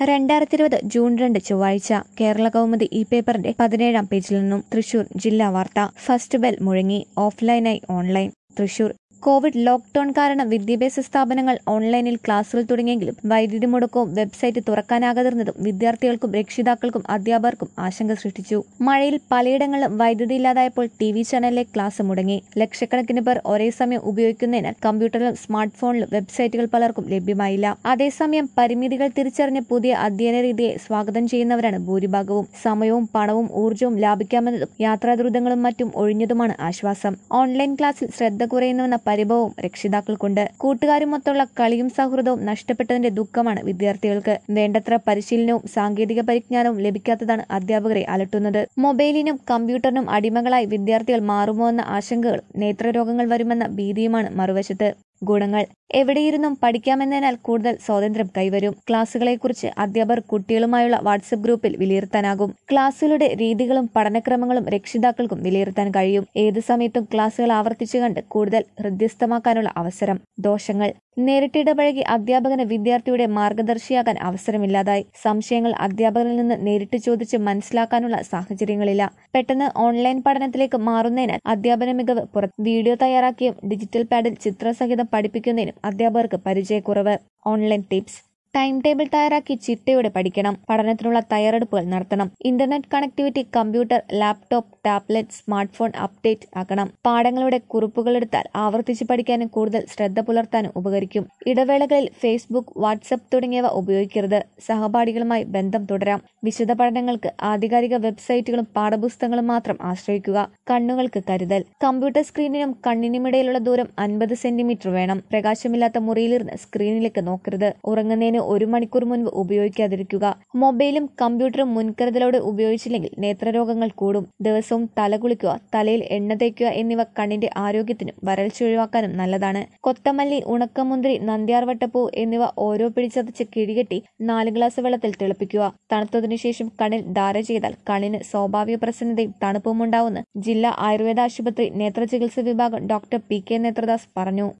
രണ്ടായിരത്തി ഇരുപത് ജൂൺ രണ്ട് ചൊവ്വാഴ്ച കേരള കൗമുദി ഈ പേപ്പറിന്റെ പതിനേഴാം പേജിൽ നിന്നും തൃശൂർ ജില്ലാ വാർത്ത ഫസ്റ്റ് ബെൽ മുഴങ്ങി ഓഫ്ലൈനായി ഓൺലൈൻ തൃശൂർ കോവിഡ് ലോക്ഡൌൺ കാരണം വിദ്യാഭ്യാസ സ്ഥാപനങ്ങൾ ഓൺലൈനിൽ ക്ലാസുകൾ തുടങ്ങിയെങ്കിലും വൈദ്യുതി മുടക്കവും വെബ്സൈറ്റ് തുറക്കാനാകാതിരുന്നതും വിദ്യാർത്ഥികൾക്കും രക്ഷിതാക്കൾക്കും അധ്യാപകർക്കും ആശങ്ക സൃഷ്ടിച്ചു മഴയിൽ പലയിടങ്ങളിലും വൈദ്യുതി ഇല്ലാതായപ്പോൾ ടി വി ചാനലിലെ ക്ലാസ് മുടങ്ങി ലക്ഷക്കണക്കിന് പേർ ഒരേ സമയം ഉപയോഗിക്കുന്നതിനാൽ കമ്പ്യൂട്ടറിലും സ്മാർട്ട് ഫോണിലും വെബ്സൈറ്റുകൾ പലർക്കും ലഭ്യമായില്ല അതേസമയം പരിമിതികൾ തിരിച്ചറിഞ്ഞ പുതിയ അധ്യയന രീതിയെ സ്വാഗതം ചെയ്യുന്നവരാണ് ഭൂരിഭാഗവും സമയവും പണവും ഊർജ്ജവും ലാഭിക്കാമെന്നതും യാത്രാദുരിതങ്ങളും മറ്റും ഒഴിഞ്ഞതുമാണ് ആശ്വാസം ഓൺലൈൻ ക്ലാസ്സിൽ ശ്രദ്ധ കുറയുന്നുവെന്ന പരിഭവവും രക്ഷിതാക്കൾക്കുണ്ട് കൂട്ടുകാരുമൊത്തുള്ള കളിയും സൗഹൃദവും നഷ്ടപ്പെട്ടതിന്റെ ദുഃഖമാണ് വിദ്യാർത്ഥികൾക്ക് വേണ്ടത്ര പരിശീലനവും സാങ്കേതിക പരിജ്ഞാനവും ലഭിക്കാത്തതാണ് അധ്യാപകരെ അലട്ടുന്നത് മൊബൈലിനും കമ്പ്യൂട്ടറിനും അടിമകളായി വിദ്യാർത്ഥികൾ മാറുമോ എന്ന ആശങ്കകളും നേത്രരോഗങ്ങൾ വരുമെന്ന ഭീതിയുമാണ് മറുവശത്ത് ഗുണങ്ങൾ എവിടെയിരുന്നും പഠിക്കാമെന്നതിനാൽ കൂടുതൽ സ്വാതന്ത്ര്യം കൈവരും ക്ലാസുകളെക്കുറിച്ച് അധ്യാപകർ കുട്ടികളുമായുള്ള വാട്സപ്പ് ഗ്രൂപ്പിൽ വിലയിരുത്താനാകും ക്ലാസ്സുകളുടെ രീതികളും പഠനക്രമങ്ങളും രക്ഷിതാക്കൾക്കും വിലയിരുത്താൻ കഴിയും ഏത് സമയത്തും ക്ലാസുകൾ ആവർത്തിച്ചു കണ്ട് കൂടുതൽ ഹൃദ്യസ്ഥമാക്കാനുള്ള അവസരം ദോഷങ്ങൾ നേരിട്ടിടപഴകി അധ്യാപകന് വിദ്യാർത്ഥിയുടെ മാർഗദർശിയാകാൻ അവസരമില്ലാതായി സംശയങ്ങൾ അധ്യാപകരിൽ നിന്ന് നേരിട്ട് ചോദിച്ച് മനസ്സിലാക്കാനുള്ള സാഹചര്യങ്ങളില്ല പെട്ടെന്ന് ഓൺലൈൻ പഠനത്തിലേക്ക് മാറുന്നതിനാൽ അധ്യാപന മികവ് പുറത്ത് വീഡിയോ തയ്യാറാക്കിയും ഡിജിറ്റൽ പാഡിൽ ചിത്രസഹിതം പഠിപ്പിക്കുന്നതിനും അധ്യാപകർക്ക് പരിചയക്കുറവ് ഓൺലൈൻ ടിപ്സ് ടൈം ടേബിൾ തയ്യാറാക്കി ചിട്ടയോടെ പഠിക്കണം പഠനത്തിനുള്ള തയ്യാറെടുപ്പുകൾ നടത്തണം internet connectivity computer laptop tablet smartphone update ആക്കണം പാഠങ്ങളുടെ കുറിപ്പുകൾ എടുത്താൽ ആവർത്തിച്ച് പഠിക്കാനും കൂടുതൽ ശ്രദ്ധ പുലർത്താനും ഉപകരിക്കും ഇടവേളകളിൽ ഫേസ്ബുക്ക് വാട്സപ്പ് തുടങ്ങിയവ ഉപയോഗിക്കരുത് സഹപാഠികളുമായി ബന്ധം തുടരാം വിശദ പഠനങ്ങൾക്ക് ആധികാരിക വെബ്സൈറ്റുകളും പാഠപുസ്തകങ്ങളും മാത്രം ആശ്രയിക്കുക കണ്ണുകൾക്ക് കരുതൽ കമ്പ്യൂട്ടർ സ്ക്രീനിനും കണ്ണിനുമിടയിലുള്ള ദൂരം അൻപത് സെന്റിമീറ്റർ വേണം പ്രകാശമില്ലാത്ത മുറിയിലിരുന്ന് സ്ക്രീനിലേക്ക് നോക്കരുത് ഉറങ്ങുന്നതിന് ഒരു മണിക്കൂർ മുൻപ് ഉപയോഗിക്കാതിരിക്കുക മൊബൈലും കമ്പ്യൂട്ടറും മുൻകരുതലോടെ ഉപയോഗിച്ചില്ലെങ്കിൽ നേത്രരോഗങ്ങൾ കൂടും ദിവസവും തല കുളിക്കുക തലയിൽ എണ്ണ തേക്കുക എന്നിവ കണ്ണിന്റെ ആരോഗ്യത്തിനും വരൾച്ച ഒഴിവാക്കാനും നല്ലതാണ് കൊത്തമല്ലി ഉണക്കമുന്തിരി നന്ദ്യാർവട്ടപ്പൂ എന്നിവ ഓരോ പിടിച്ചതച്ച് കിഴികെട്ടി നാല് ഗ്ലാസ് വെള്ളത്തിൽ തിളപ്പിക്കുക തണുത്തതിനു ശേഷം കണ്ണിൽ ധാര ചെയ്താൽ കണ്ണിന് സ്വാഭാവിക പ്രസന്നതയും തണുപ്പും ഉണ്ടാവുമെന്ന് ജില്ലാ ആയുർവേദ ആശുപത്രി നേത്ര ചികിത്സ വിഭാഗം ഡോക്ടർ പി കെ നേത്രദാസ് പറഞ്ഞു